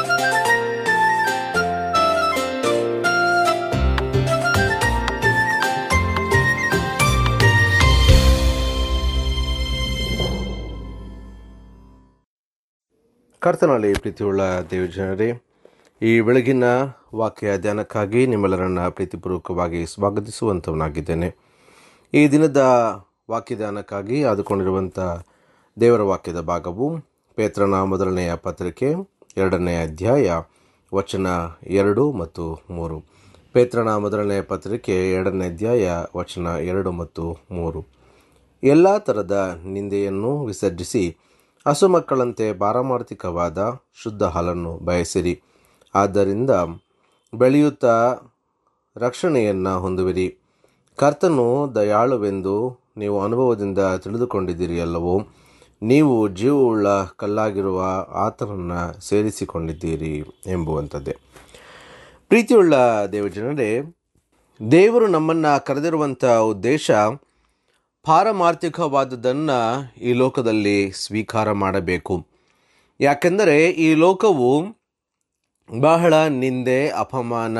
ಕರ್ತನಲ್ಲಿ ಪ್ರೀತಿಯುಳ್ಳ ದೇವಜನರೇ ಈ ಬೆಳಗಿನ ವಾಕ್ಯ ಧ್ಯಾನಕ್ಕಾಗಿ ನಿಮ್ಮೆಲ್ಲರನ್ನ ಪ್ರೀತಿಪೂರ್ವಕವಾಗಿ ಸ್ವಾಗತಿಸುವಂಥವನಾಗಿದ್ದೇನೆ ಈ ದಿನದ ವಾಕ್ಯ ಧ್ಯಾನಕ್ಕಾಗಿ ಆದುಕೊಂಡಿರುವಂಥ ದೇವರ ವಾಕ್ಯದ ಭಾಗವು ಪೇತ್ರನ ಮೊದಲನೆಯ ಪತ್ರಿಕೆ ಎರಡನೇ ಅಧ್ಯಾಯ ವಚನ ಎರಡು ಮತ್ತು ಮೂರು ಪೇತ್ರನ ಮೊದಲನೆಯ ಪತ್ರಿಕೆ ಎರಡನೇ ಅಧ್ಯಾಯ ವಚನ ಎರಡು ಮತ್ತು ಮೂರು ಎಲ್ಲ ಥರದ ನಿಂದೆಯನ್ನು ವಿಸರ್ಜಿಸಿ ಹಸು ಮಕ್ಕಳಂತೆ ಪಾರಮಾರ್ಥಿಕವಾದ ಶುದ್ಧ ಹಾಲನ್ನು ಬಯಸಿರಿ ಆದ್ದರಿಂದ ಬೆಳೆಯುತ್ತಾ ರಕ್ಷಣೆಯನ್ನು ಹೊಂದುವಿರಿ ಕರ್ತನು ದಯಾಳುವೆಂದು ನೀವು ಅನುಭವದಿಂದ ತಿಳಿದುಕೊಂಡಿದ್ದೀರಿ ಅಲ್ಲವೋ ನೀವು ಜೀವವುಳ್ಳ ಕಲ್ಲಾಗಿರುವ ಆತನನ್ನು ಸೇರಿಸಿಕೊಂಡಿದ್ದೀರಿ ಎಂಬುವಂಥದ್ದೇ ಪ್ರೀತಿಯುಳ್ಳ ದೇವಜನರೇ ದೇವರು ನಮ್ಮನ್ನು ಕರೆದಿರುವಂಥ ಉದ್ದೇಶ ಪಾರಮಾರ್ಥಿಕವಾದುದನ್ನು ಈ ಲೋಕದಲ್ಲಿ ಸ್ವೀಕಾರ ಮಾಡಬೇಕು ಯಾಕೆಂದರೆ ಈ ಲೋಕವು ಬಹಳ ನಿಂದೆ ಅಪಮಾನ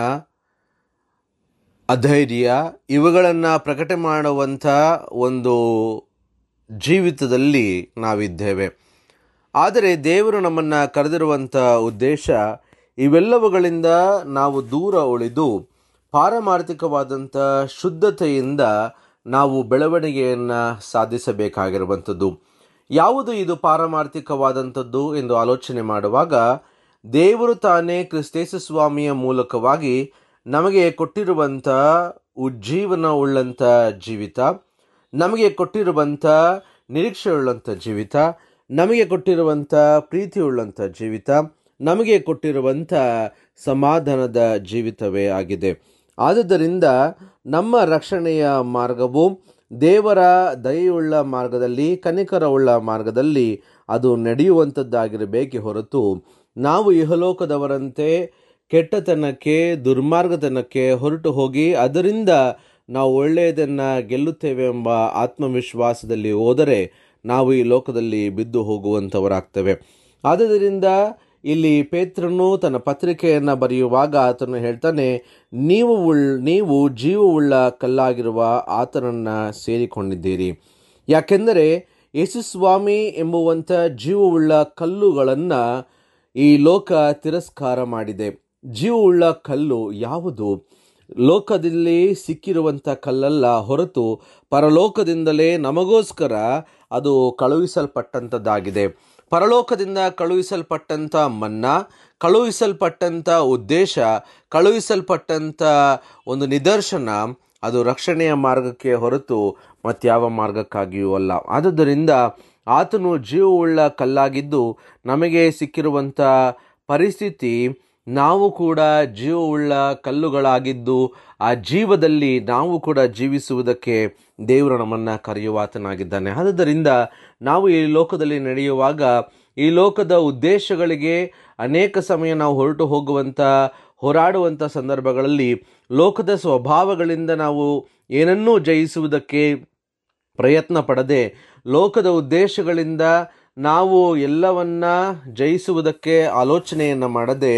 ಅಧೈರ್ಯ ಇವುಗಳನ್ನು ಪ್ರಕಟ ಮಾಡುವಂಥ ಒಂದು ಜೀವಿತದಲ್ಲಿ ನಾವಿದ್ದೇವೆ ಆದರೆ ದೇವರು ನಮ್ಮನ್ನು ಕರೆದಿರುವಂಥ ಉದ್ದೇಶ ಇವೆಲ್ಲವುಗಳಿಂದ ನಾವು ದೂರ ಉಳಿದು ಪಾರಮಾರ್ಥಿಕವಾದಂಥ ಶುದ್ಧತೆಯಿಂದ ನಾವು ಬೆಳವಣಿಗೆಯನ್ನು ಸಾಧಿಸಬೇಕಾಗಿರುವಂಥದ್ದು ಯಾವುದು ಇದು ಪಾರಮಾರ್ಥಿಕವಾದಂಥದ್ದು ಎಂದು ಆಲೋಚನೆ ಮಾಡುವಾಗ ದೇವರು ತಾನೇ ಕ್ರಿಸ್ತೇಸ ಸ್ವಾಮಿಯ ಮೂಲಕವಾಗಿ ನಮಗೆ ಕೊಟ್ಟಿರುವಂಥ ಉಜ್ಜೀವನ ಉಳ್ಳಂಥ ಜೀವಿತ ನಮಗೆ ಕೊಟ್ಟಿರುವಂಥ ನಿರೀಕ್ಷೆ ಉಳ್ಳಂಥ ಜೀವಿತ ನಮಗೆ ಕೊಟ್ಟಿರುವಂಥ ಪ್ರೀತಿ ಉಳ್ಳಂಥ ಜೀವಿತ ನಮಗೆ ಕೊಟ್ಟಿರುವಂಥ ಸಮಾಧಾನದ ಜೀವಿತವೇ ಆಗಿದೆ ಆದುದರಿಂದ ನಮ್ಮ ರಕ್ಷಣೆಯ ಮಾರ್ಗವು ದೇವರ ದಯೆಯುಳ್ಳ ಮಾರ್ಗದಲ್ಲಿ ಕನಿಕರವುಳ್ಳ ಮಾರ್ಗದಲ್ಲಿ ಅದು ನಡೆಯುವಂಥದ್ದಾಗಿರಬೇಕೇ ಹೊರತು ನಾವು ಇಹಲೋಕದವರಂತೆ ಕೆಟ್ಟತನಕ್ಕೆ ದುರ್ಮಾರ್ಗತನಕ್ಕೆ ಹೊರಟು ಹೋಗಿ ಅದರಿಂದ ನಾವು ಒಳ್ಳೆಯದನ್ನು ಗೆಲ್ಲುತ್ತೇವೆ ಎಂಬ ಆತ್ಮವಿಶ್ವಾಸದಲ್ಲಿ ಹೋದರೆ ನಾವು ಈ ಲೋಕದಲ್ಲಿ ಬಿದ್ದು ಹೋಗುವಂಥವರಾಗ್ತೇವೆ ಆದುದರಿಂದ ಇಲ್ಲಿ ಪೇತ್ರನು ತನ್ನ ಪತ್ರಿಕೆಯನ್ನು ಬರೆಯುವಾಗ ಆತನು ಹೇಳ್ತಾನೆ ನೀವು ಉಳ್ ನೀವು ಜೀವವುಳ್ಳ ಕಲ್ಲಾಗಿರುವ ಆತನನ್ನು ಸೇರಿಕೊಂಡಿದ್ದೀರಿ ಯಾಕೆಂದರೆ ಯೇಸುಸ್ವಾಮಿ ಎಂಬುವಂಥ ಜೀವವುಳ್ಳ ಕಲ್ಲುಗಳನ್ನು ಈ ಲೋಕ ತಿರಸ್ಕಾರ ಮಾಡಿದೆ ಜೀವವುಳ್ಳ ಕಲ್ಲು ಯಾವುದು ಲೋಕದಲ್ಲಿ ಸಿಕ್ಕಿರುವಂಥ ಕಲ್ಲಲ್ಲ ಹೊರತು ಪರಲೋಕದಿಂದಲೇ ನಮಗೋಸ್ಕರ ಅದು ಕಳುಹಿಸಲ್ಪಟ್ಟಂಥದ್ದಾಗಿದೆ ಪರಲೋಕದಿಂದ ಕಳುಹಿಸಲ್ಪಟ್ಟಂಥ ಮನ್ನ ಕಳುಹಿಸಲ್ಪಟ್ಟಂಥ ಉದ್ದೇಶ ಕಳುಹಿಸಲ್ಪಟ್ಟಂಥ ಒಂದು ನಿದರ್ಶನ ಅದು ರಕ್ಷಣೆಯ ಮಾರ್ಗಕ್ಕೆ ಹೊರತು ಮತ್ಯಾವ ಮಾರ್ಗಕ್ಕಾಗಿಯೂ ಅಲ್ಲ ಆದುದರಿಂದ ಆತನು ಜೀವವುಳ್ಳ ಕಲ್ಲಾಗಿದ್ದು ನಮಗೆ ಸಿಕ್ಕಿರುವಂಥ ಪರಿಸ್ಥಿತಿ ನಾವು ಕೂಡ ಜೀವವುಳ್ಳ ಕಲ್ಲುಗಳಾಗಿದ್ದು ಆ ಜೀವದಲ್ಲಿ ನಾವು ಕೂಡ ಜೀವಿಸುವುದಕ್ಕೆ ದೇವರು ನಮ್ಮನ್ನು ಕರೆಯುವಾತನಾಗಿದ್ದಾನೆ ಆದುದರಿಂದ ನಾವು ಈ ಲೋಕದಲ್ಲಿ ನಡೆಯುವಾಗ ಈ ಲೋಕದ ಉದ್ದೇಶಗಳಿಗೆ ಅನೇಕ ಸಮಯ ನಾವು ಹೊರಟು ಹೋಗುವಂಥ ಹೋರಾಡುವಂಥ ಸಂದರ್ಭಗಳಲ್ಲಿ ಲೋಕದ ಸ್ವಭಾವಗಳಿಂದ ನಾವು ಏನನ್ನೂ ಜಯಿಸುವುದಕ್ಕೆ ಪ್ರಯತ್ನ ಪಡದೆ ಲೋಕದ ಉದ್ದೇಶಗಳಿಂದ ನಾವು ಎಲ್ಲವನ್ನ ಜಯಿಸುವುದಕ್ಕೆ ಆಲೋಚನೆಯನ್ನು ಮಾಡದೆ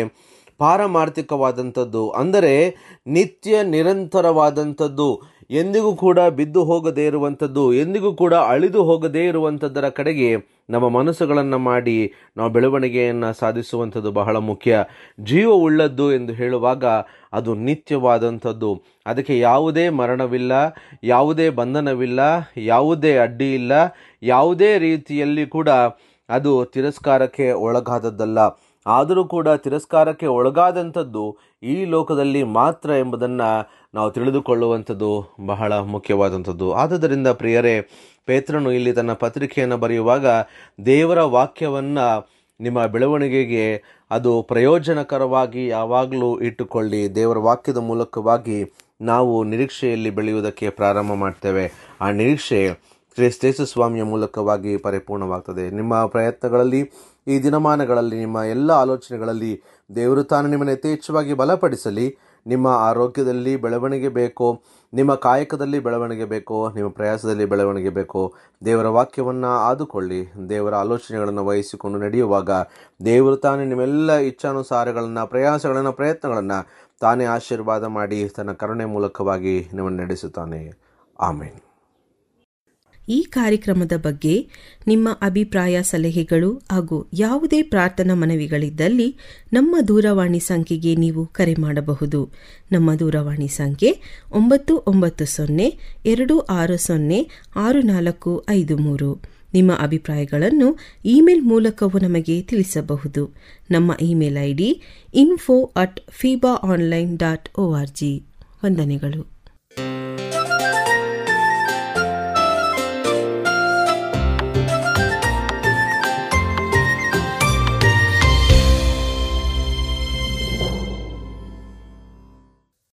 ಪಾರಮಾರ್ಥಿಕವಾದಂಥದ್ದು ಅಂದರೆ ನಿತ್ಯ ನಿರಂತರವಾದಂಥದ್ದು ಎಂದಿಗೂ ಕೂಡ ಬಿದ್ದು ಹೋಗದೇ ಇರುವಂಥದ್ದು ಎಂದಿಗೂ ಕೂಡ ಅಳಿದು ಹೋಗದೇ ಇರುವಂಥದ್ದರ ಕಡೆಗೆ ನಮ್ಮ ಮನಸ್ಸುಗಳನ್ನು ಮಾಡಿ ನಾವು ಬೆಳವಣಿಗೆಯನ್ನು ಸಾಧಿಸುವಂಥದ್ದು ಬಹಳ ಮುಖ್ಯ ಜೀವ ಉಳ್ಳದ್ದು ಎಂದು ಹೇಳುವಾಗ ಅದು ನಿತ್ಯವಾದಂಥದ್ದು ಅದಕ್ಕೆ ಯಾವುದೇ ಮರಣವಿಲ್ಲ ಯಾವುದೇ ಬಂಧನವಿಲ್ಲ ಯಾವುದೇ ಅಡ್ಡಿ ಇಲ್ಲ ಯಾವುದೇ ರೀತಿಯಲ್ಲಿ ಕೂಡ ಅದು ತಿರಸ್ಕಾರಕ್ಕೆ ಒಳಗಾದದ್ದಲ್ಲ ಆದರೂ ಕೂಡ ತಿರಸ್ಕಾರಕ್ಕೆ ಒಳಗಾದಂಥದ್ದು ಈ ಲೋಕದಲ್ಲಿ ಮಾತ್ರ ಎಂಬುದನ್ನು ನಾವು ತಿಳಿದುಕೊಳ್ಳುವಂಥದ್ದು ಬಹಳ ಮುಖ್ಯವಾದಂಥದ್ದು ಆದುದರಿಂದ ಪ್ರಿಯರೇ ಪೇತ್ರನು ಇಲ್ಲಿ ತನ್ನ ಪತ್ರಿಕೆಯನ್ನು ಬರೆಯುವಾಗ ದೇವರ ವಾಕ್ಯವನ್ನು ನಿಮ್ಮ ಬೆಳವಣಿಗೆಗೆ ಅದು ಪ್ರಯೋಜನಕರವಾಗಿ ಯಾವಾಗಲೂ ಇಟ್ಟುಕೊಳ್ಳಿ ದೇವರ ವಾಕ್ಯದ ಮೂಲಕವಾಗಿ ನಾವು ನಿರೀಕ್ಷೆಯಲ್ಲಿ ಬೆಳೆಯುವುದಕ್ಕೆ ಪ್ರಾರಂಭ ಮಾಡ್ತೇವೆ ಆ ನಿರೀಕ್ಷೆ ಕ್ರಿಸ್ತೇಸು ಸ್ವಾಮಿಯ ಮೂಲಕವಾಗಿ ಪರಿಪೂರ್ಣವಾಗ್ತದೆ ನಿಮ್ಮ ಪ್ರಯತ್ನಗಳಲ್ಲಿ ಈ ದಿನಮಾನಗಳಲ್ಲಿ ನಿಮ್ಮ ಎಲ್ಲ ಆಲೋಚನೆಗಳಲ್ಲಿ ದೇವರು ತಾನು ನಿಮ್ಮನ್ನು ಯಥೇಚ್ಛವಾಗಿ ಬಲಪಡಿಸಲಿ ನಿಮ್ಮ ಆರೋಗ್ಯದಲ್ಲಿ ಬೆಳವಣಿಗೆ ಬೇಕೋ ನಿಮ್ಮ ಕಾಯಕದಲ್ಲಿ ಬೆಳವಣಿಗೆ ಬೇಕೋ ನಿಮ್ಮ ಪ್ರಯಾಸದಲ್ಲಿ ಬೆಳವಣಿಗೆ ಬೇಕೋ ದೇವರ ವಾಕ್ಯವನ್ನು ಆದುಕೊಳ್ಳಿ ದೇವರ ಆಲೋಚನೆಗಳನ್ನು ವಹಿಸಿಕೊಂಡು ನಡೆಯುವಾಗ ದೇವರು ತಾನೇ ನಿಮ್ಮೆಲ್ಲ ಇಚ್ಛಾನುಸಾರಗಳನ್ನು ಪ್ರಯಾಸಗಳನ್ನು ಪ್ರಯತ್ನಗಳನ್ನು ತಾನೇ ಆಶೀರ್ವಾದ ಮಾಡಿ ತನ್ನ ಕರುಣೆ ಮೂಲಕವಾಗಿ ನಿಮ್ಮನ್ನು ನಡೆಸುತ್ತಾನೆ ಆಮೇಲೆ ಈ ಕಾರ್ಯಕ್ರಮದ ಬಗ್ಗೆ ನಿಮ್ಮ ಅಭಿಪ್ರಾಯ ಸಲಹೆಗಳು ಹಾಗೂ ಯಾವುದೇ ಪ್ರಾರ್ಥನಾ ಮನವಿಗಳಿದ್ದಲ್ಲಿ ನಮ್ಮ ದೂರವಾಣಿ ಸಂಖ್ಯೆಗೆ ನೀವು ಕರೆ ಮಾಡಬಹುದು ನಮ್ಮ ದೂರವಾಣಿ ಸಂಖ್ಯೆ ಒಂಬತ್ತು ಒಂಬತ್ತು ಸೊನ್ನೆ ಎರಡು ಆರು ಸೊನ್ನೆ ಆರು ನಾಲ್ಕು ಐದು ಮೂರು ನಿಮ್ಮ ಅಭಿಪ್ರಾಯಗಳನ್ನು ಇಮೇಲ್ ಮೂಲಕವೂ ನಮಗೆ ತಿಳಿಸಬಹುದು ನಮ್ಮ email ID info at Feeba online dot O R G ವಂದನೆಗಳು